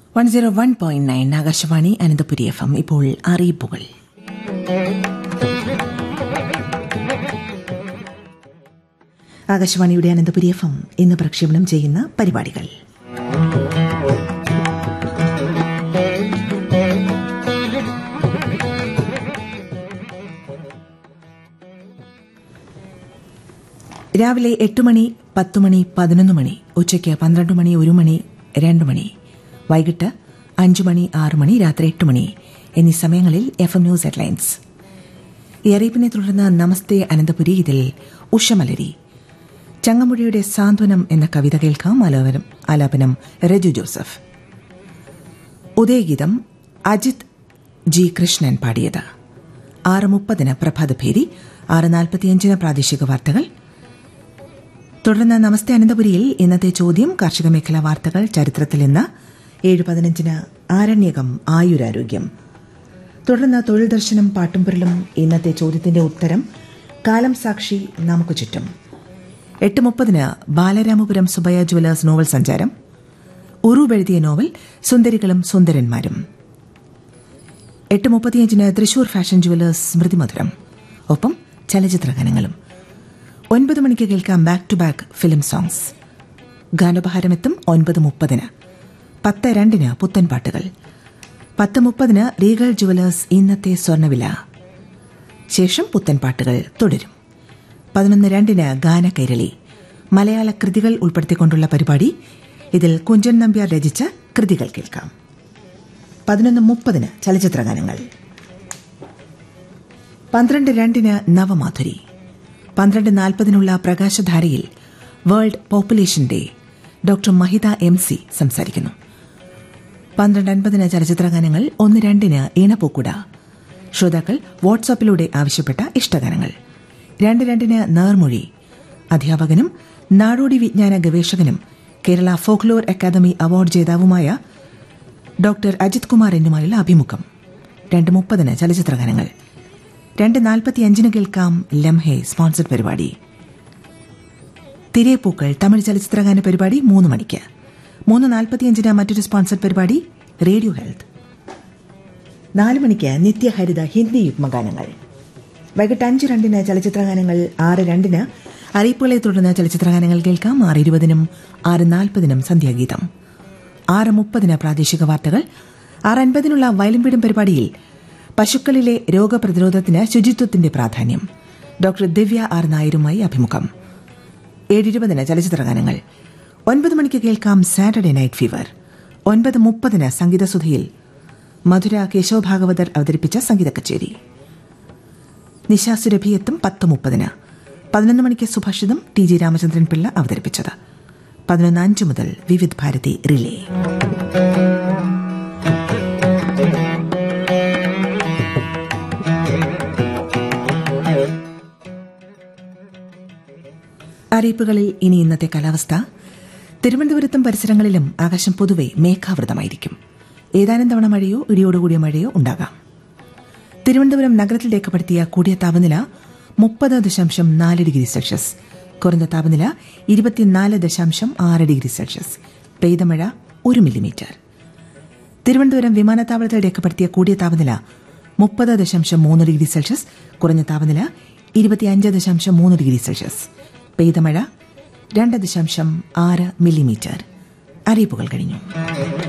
one zero one point nine Akashvani Ananthapuri F M ഇപ്പോൾ അറിയിപ്പുകൾ ആകാശവാണിയുടെ അനന്തപുരി എഫ് എം ഇന്ന് പ്രക്ഷേപണം ചെയ്യുന്ന പരിപാടികൾ രാവിലെ എട്ട് മണി പത്ത് മണി പതിനൊന്ന് മണി ഉച്ചയ്ക്ക് പന്ത്രണ്ട് മണി ഒരു മണി രണ്ട് മണി വൈകിട്ട് അഞ്ചു മണി ആറ് മണി രാത്രി എട്ട് മണി എന്നീ സമയങ്ങളിൽ എഫ് എം ന്യൂസ് ഹെഡ്ലൈൻസ് ഈ അറിയിപ്പിനെ തുടർന്ന് നമസ്തേ അനന്തപുരി ഇതിൽ ഉഷമലരി ചങ്ങമ്പുഴയുടെ സാന്ത്വനം എന്ന കവിത കേൾക്കാം ആലാപനം ആലാപനം രജു ജോസഫ് ഉദയഗീതം അജിത് ജി കൃഷ്ണൻ പാടിയത് ആറ് മുപ്പതിന് പ്രഭാതഭേരി ആറ് നാൽപ്പത്തിയഞ്ചിന് പ്രാദേശിക വാർത്തകൾ തുടർന്ന് നമസ്തേ അനന്തപുരിയിൽ ഇന്നത്തെ ചോദ്യം കാർഷിക മേഖലാ വാർത്തകൾ ചരിത്രത്തിൽ ഇന്ന് ഏഴ് പതിനഞ്ചിന് ആരണ്യകം ആയുരാരോഗ്യം തുടർന്ന് തൊഴിൽ ദർശനം പാട്ടുംപുരലും ഇന്നത്തെ ചോദ്യത്തിന്റെ ഉത്തരം കാലം സാക്ഷി നമുക്ക് ചുറ്റും എട്ട് മുപ്പതിന് ബാലരാമപുരം സുബയ ജുവലേഴ്സ് നോവൽ സഞ്ചാരം ഉറുവെഴുതിയ നോവൽ സുന്ദരികളും സുന്ദരന്മാരും എട്ട് മുപ്പത്തിയഞ്ചിന് തൃശൂർ ഫാഷൻ ജുവലേഴ്സ് സ്മൃതിമധുരം ഒപ്പം ചലച്ചിത്ര ഗാനങ്ങളും ഒൻപത് മണിക്ക് കേൾക്കാം back to back film songs ഗാനോപഹാരമെത്തും ഒൻപത് മുപ്പതിന് പത്ത് രണ്ടിന് പുത്തൻ പാട്ടുകൾ പത്ത് മുപ്പതിന് റീഗൽ ജുവലേഴ്സ് ഇന്നത്തെ സ്വർണ്ണവില ശേഷം പുത്തൻ പാട്ടുകൾ തുടരും പതിനൊന്ന് രണ്ടിന് ഗാനകൈരളി മലയാള കൃതികൾ ഉൾപ്പെടുത്തിക്കൊണ്ടുള്ള പരിപാടി ഇതിൽ കുഞ്ചൻ നമ്പ്യാർ രചിച്ച കൃതികൾ കേൾക്കാം പതിനൊന്ന് മുപ്പതിന് ചലച്ചിത്ര ഗാനങ്ങൾ പന്ത്രണ്ട് രണ്ടിന് നവമാധുരി പന്ത്രണ്ട് നാൽപ്പതിനുള്ള പ്രകാശധാരയിൽ world population day doctor Mahitha M C സംസാരിക്കുന്നു പന്ത്രണ്ട് അൻപതിന് ചലച്ചിത്ര ഗാനങ്ങൾ ഒന്ന് രണ്ടിന് ഈണപ്പൂക്കുട ശ്രോതാക്കൾ വാട്സാപ്പിലൂടെ ആവശ്യപ്പെട്ട ഇഷ്ടഗാനങ്ങൾ രണ്ട് രണ്ടിന് നേർമൊഴി അധ്യാപകനും നാടോടി വിജ്ഞാന ഗവേഷകനും കേരള ഫോക്ലോർ അക്കാദമി അവാർഡ് ജേതാവുമായ ഡോക്ടർ അജിത് കുമാർ എന്നുമായുള്ള അഭിമുഖം രണ്ട് മുപ്പതിന് ചലച്ചിത്ര ഗാനങ്ങൾ രണ്ട് നാൽപ്പത്തിയഞ്ചിന് കേൾക്കാം ലംഹെ സ്പോൺസർഡ് പരിപാടി തിരേപ്പൂക്കൾ തമിഴ് ചലച്ചിത്രഗാന പരിപാടി മൂന്ന് മണിക്ക് മൂന്ന് നാൽപ്പത്തിയഞ്ചിന് മറ്റൊരു സ്പോൺസർഡ് പരിപാടി റേഡിയോ ഹെൽത്ത് നാല് മണിക്ക് നിത്യഹരിത ഹിന്ദി യുഗ്മഗാനങ്ങൾ വൈകിട്ട് അഞ്ച് രണ്ടിന് ചലച്ചിത്രഗാനങ്ങൾ ആറ് രണ്ടിന് അറിയിപ്പുകളെ തുടർന്ന് ചലച്ചിത്രഗാനങ്ങൾ കേൾക്കാം ആറ് ഇരുപതിനും ആറ് നാൽപ്പതിനും സന്ധ്യാഗീതം ആറ് മുപ്പതിന് പ്രാദേശിക വാർത്തകൾ ആറ് അൻപതിനുള്ള വയലിൻ വീടും പരിപാടിയിൽ പശുക്കളിലെ രോഗപ്രതിരോധത്തിന് ശുചിത്വത്തിന്റെ പ്രാധാന്യം ഡോക്ടർ ദിവ്യ ആർ നായരുമായി അഭിമുഖം ഏഴിരുപതിന് ചലച്ചിത്രഗാനങ്ങൾ ഒൻപത് മണിക്ക് കേൾക്കാം സാറ്റർഡേ നൈറ്റ് ഫീവർ ഒൻപത് മുപ്പതിന് സംഗീതസുധയിൽ മധുര കേശവ ഭാഗവതർ അവതരിപ്പിച്ച സംഗീത കച്ചേരി നിശാസുരഭിയത്തും പത്ത് മുപ്പതിന് പതിനൊന്ന് മണിക്ക് സുഭാഷിതം ടി ജി രാമചന്ദ്രൻ പിള്ള അവതരിപ്പിച്ചത് പതിനൊന്ന് അഞ്ച് മുതൽ വിവിധ് ഭാരതി റിലേ അറിയിപ്പുകളിൽ ഇനി ഇന്നത്തെ കാലാവസ്ഥ തിരുവനന്തപുരത്തും പരിസരങ്ങളിലും ആകാശം പൊതുവെ മേഘാവൃതമായിരിക്കും ഏതാനും തവണ മഴയോ ഇടിയോടുകൂടിയ മഴയോ ഉണ്ടാകാം തിരുവനന്തപുരം നഗരത്തിൽ രേഖപ്പെടുത്തിയ കൂടിയ താപനില മുപ്പത് ദശാംശം നാല് ഡിഗ്രി സെൽഷ്യസ് കുറഞ്ഞ താപനില ഇരുപത്തിനാല് ദശാംശം ആറ് ഡിഗ്രി സെൽഷ്യസ് പെയ്ത മഴ ഒരു മില്ലിമീറ്റർ തിരുവനന്തപുരം വിമാനത്താവളത്തിൽ രേഖപ്പെടുത്തിയ കൂടിയ താപനില മുപ്പത് ദശാംശം മൂന്ന് ഡിഗ്രി സെൽഷ്യസ് കുറഞ്ഞ താപനില ഇരുപത്തിയഞ്ച് ദശാംശം മൂന്ന് ഡിഗ്രി സെൽഷ്യസ് പെയ്ത മഴ രണ്ട് ദശാംശം ആറ് മില്ലിമീറ്റർ അറിയിപ്പുകൾ കഴിഞ്ഞു